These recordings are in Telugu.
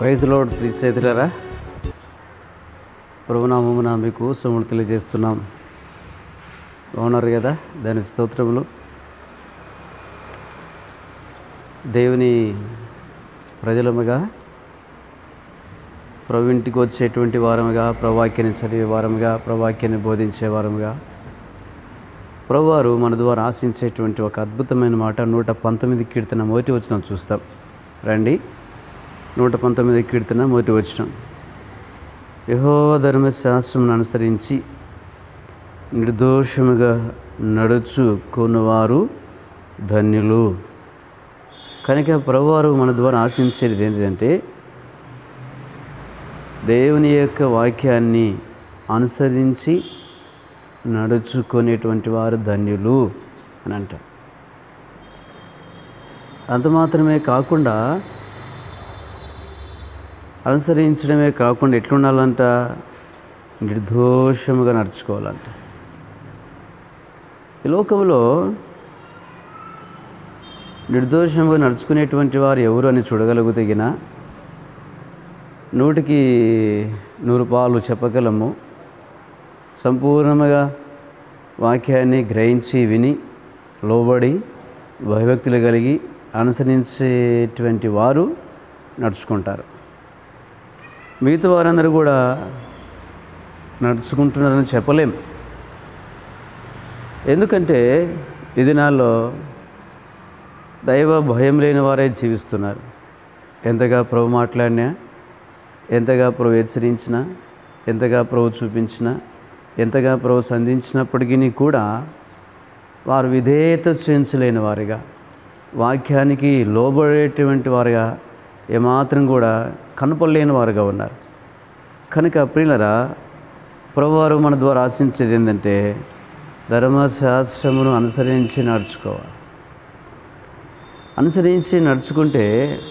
ప్రైజ్ లోడ్ ప్రీసేతులరా ప్రభునామమున మీకు సొమ్ములు తెలియజేస్తున్నాం బాగున్నారు కదా దాని స్తోత్రములు దేవుని ప్రజలముగా ప్రభు ఇంటికి వచ్చేటువంటి వారముగా ప్రవాక్యాన్ని చదివే వారముగా ప్రవాక్యాన్ని బోధించే వారముగా ప్రభువారు మన ద్వారా ఆశించేటువంటి ఒక అద్భుతమైన మాట నూట పంతొమ్మిది కీర్తన మొదటి వచ్చిన చూస్తాం రండి నూట పంతొమ్మిది కీర్తన మొదటి వచ్చిన యహో ధర్మశాస్త్రం అనుసరించి నిర్దోషముగా నడుచుకున్నవారు ధన్యులు కనుక ప్రభువారు మన ద్వారా ఆశించేది ఏంటంటే దేవుని యొక్క వాక్యాన్ని అనుసరించి నడుచుకునేటువంటి వారు ధన్యులు అని అంటారు అంత మాత్రమే కాకుండా అనుసరించడమే కాకుండా ఎట్లుండాలంట నిర్దోషముగా నడుచుకోవాలంట ఈ లోకంలో నిర్దోషంగా నడుచుకునేటువంటి వారు ఎవరు అని చూడగలుగుతగిన నూటికి నూరు పాలు చెప్పగలము సంపూర్ణముగా వాక్యాన్ని గ్రహించి విని లోబడి భయభక్తులు కలిగి అనుసరించేటువంటి వారు నడుచుకుంటారు మిగతా వారందరూ కూడా నడుచుకుంటున్నారని చెప్పలేం ఎందుకంటే ఈ దినాల్లో దైవ భయం లేని వారే జీవిస్తున్నారు ఎంతగా ప్రభు మాట్లాడినా ఎంతగా ప్రభు హెచ్చరించినా ఎంతగా ప్రభు చూపించినా ఎంతగా ప్రభు సంధించినప్పటికీ కూడా వారు విధేయత చూపించలేని వారిగా వాక్యానికి లోబడేటువంటి వారుగా ఏమాత్రం కూడా కనపడలేని వారుగా ఉన్నారు కనుక ప్రియులరా ప్రభువారు మన ద్వారా ఆశించేది ఏంటంటే ధర్మశాస్త్రమును అనుసరించి నడుచుకోవాలి అనుసరించి నడుచుకుంటే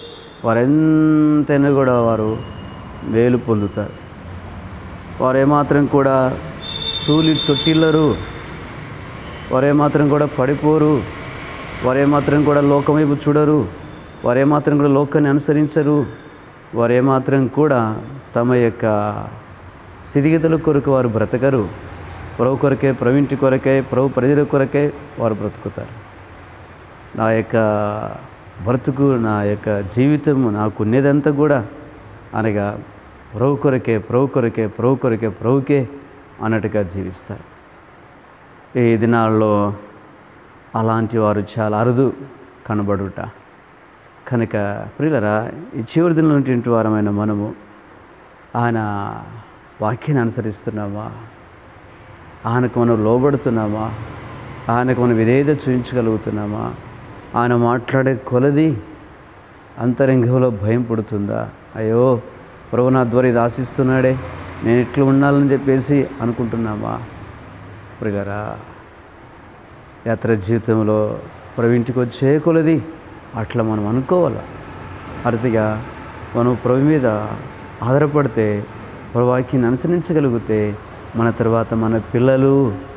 వారెంతైనా కూడా వారు మేలు పొందుతారు వారు ఏమాత్రం కూడా తూలి తొట్టిల్లరు వారు ఏమాత్రం కూడా పడిపోరు వారు ఏమాత్రం కూడా లోకం వైపు చూడరు వారు ఏమాత్రం కూడా లోకాన్ని అనుసరించరు వారు ఏమాత్రం కూడా తమ యొక్క స్థితిగతుల కొరకు వారు బ్రతకరు ప్రభు కొరకే ప్రవింటి కొరకే ప్రభు ప్రజల కొరకే వారు బ్రతుకుతారు నా యొక్క బ్రతుకు నా యొక్క జీవితం నాకు ఉన్నదంతా కూడా అనగా ప్రభు కొరకే ప్రభు కొరకే ప్రభు కొరకే ప్రభుకే అన్నట్టుగా జీవిస్తారు ఈ దినాల్లో అలాంటి వారు చాలా అరుదు కనబడుట కనుక ప్రియులరా ఈ చివరి దినంలో ఉన్నటువంటి వారమైన మనము ఆయన వాక్యాన్ని అనుసరిస్తున్నామా ఆయనకు మనం లోబడుతున్నామా ఆయనకు మనం విధేయత చూపించగలుగుతున్నామా ఆయన మాట్లాడే కొలది అంతరంగంలో భయం పుడుతుందా అయ్యో ప్రభు నా ద్వారా ఇది ఆశిస్తున్నాడే నేను ఇట్లా ఉండాలని చెప్పేసి అనుకుంటున్నామా ప్రియులరా యాత్ర జీవితంలో ప్రభు ఇంటికి వచ్చే కొలది అట్లా మనం అనుకోవాలి అర్థగా మనం ప్రభు మీద ఆధారపడితే ప్రభాకిని అనుసరించగలిగితే మన తర్వాత మన పిల్లలు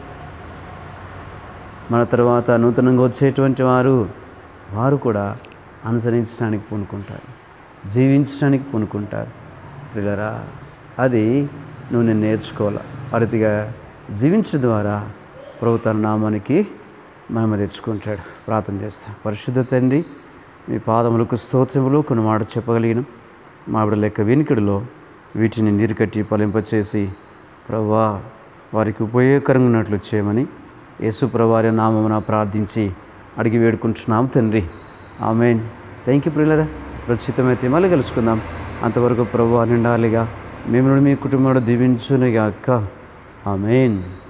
మన తర్వాత నూతనంగా వచ్చేటువంటి వారు వారు కూడా అనుసరించడానికి పూనుకుంటారు జీవించడానికి పూనుకుంటారు పిల్లరా అది నువ్వు నేను నేర్చుకోవాలి అరితిగా జీవించడం ద్వారా ప్రభు తన నామానికి మహిమ తెచ్చుకుంటాడు ప్రార్థన చేస్తాం పరిశుద్ధ తండ్రి మీ పాదములకు స్తోత్రములు కొన్ని మాట చెప్పగలిగిన మావిడ లెక్క వెనుకడిలో వీటిని నీరు కట్టి ఫలింపచేసి ప్రభా వారికి ఉపయోగకరంగా ఉన్నట్లు చేయమని యేసు ప్రవారి నామమున ప్రార్థించి అడిగి వేడుకుంటున్నాం తండ్రి ఆమెన్ థ్యాంక్ యూ ప్రియులరా రచితమైతే మళ్ళీ కలుసుకుందాం అంతవరకు ప్రభు నిండాలిగా మిమ్మల్ని మీ కుటుంబంలో దీవించునిగాక ఆమెన్